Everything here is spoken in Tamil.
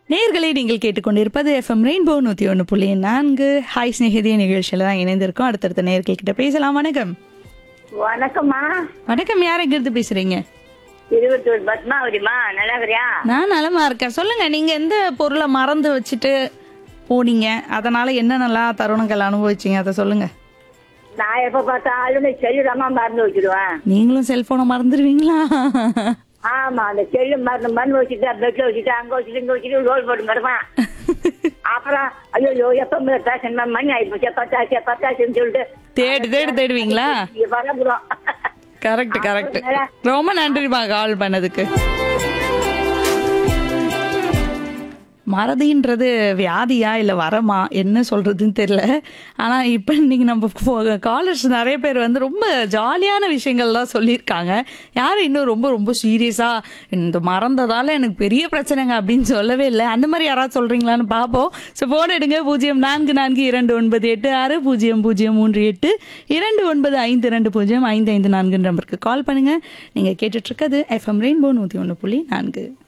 நேயர்களே நீங்கள் கேட்டுக்கொண்டிருப்பது எஃப்எம் ரெயின்போ நூற்றி ஒன்று புள்ளி நான்கு ஹாய் ஸ்நேகிதிய நிகழ்ச்சியில் தான் இணைந்திருக்கோம் அடுத்தடுத்த நேயர்கள் கிட்ட பேசலாம் வணக்கம் வணக்கம்மா வணக்கம் யார் எங்கிருந்து பேசுறீங்க திருவத்தூர் பத்மாவதிமா நல்லா இருக்கிறியா நான் நலமா இருக்கேன் சொல்லுங்க நீங்க எந்த பொருளை மறந்து வச்சுட்டு போனீங்க அதனால என்னென்னலாம் தருணங்கள் அனுபவிச்சீங்க அதை சொல்லுங்க நான் எப்ப பார்த்தாலும் செல்லுதாம்மா மறந்து வச்சிருவேன் நீங்களும் செல்போனை மறந்துடுவீங்களா ஆமா அந்த செல்லு மறந்து மறந்து வச்சுட்டு பெட்ல வச்சுட்டு அங்க வச்சுட்டு இங்க வச்சுட்டு ரோல் போட்டு கிடப்பான் அப்புறம் ஐயோ எப்ப பேசணும் மணி ஆயிப்போச்சு பத்தாச்சு பத்தாச்சுன்னு சொல்லிட்டு தேடி தேடி தேடுவீங்களா வரப்புறோம் கரெக்ட் கரெக்ட் ரொம்ப நன்றிமா கால் பண்ணதுக்கு மறதின்றது வியாதியா இல்லை வரமா என்ன சொல்றதுன்னு தெரியல ஆனால் இப்போ இன்னைக்கு நம்ம காலர்ஸ் நிறைய பேர் வந்து ரொம்ப ஜாலியான விஷயங்கள்லாம் சொல்லியிருக்காங்க யாரும் இன்னும் ரொம்ப ரொம்ப சீரியஸாக இந்த மறந்ததால எனக்கு பெரிய பிரச்சனைங்க அப்படின்னு சொல்லவே இல்லை அந்த மாதிரி யாராவது சொல்றீங்களான்னு பார்ப்போம் ஸோ போன் எடுங்க பூஜ்ஜியம் நான்கு நான்கு இரண்டு ஒன்பது எட்டு ஆறு பூஜ்ஜியம் பூஜ்ஜியம் மூன்று எட்டு இரண்டு ஒன்பது ஐந்து ரெண்டு பூஜ்ஜியம் ஐந்து ஐந்து நான்கு நம்பருக்கு கால் பண்ணுங்க நீங்கள் கேட்டுட்டு இருக்கிறது எஃப்எம் ரெயின்போ நூற்றி ஒன்று புள்ளி நான்கு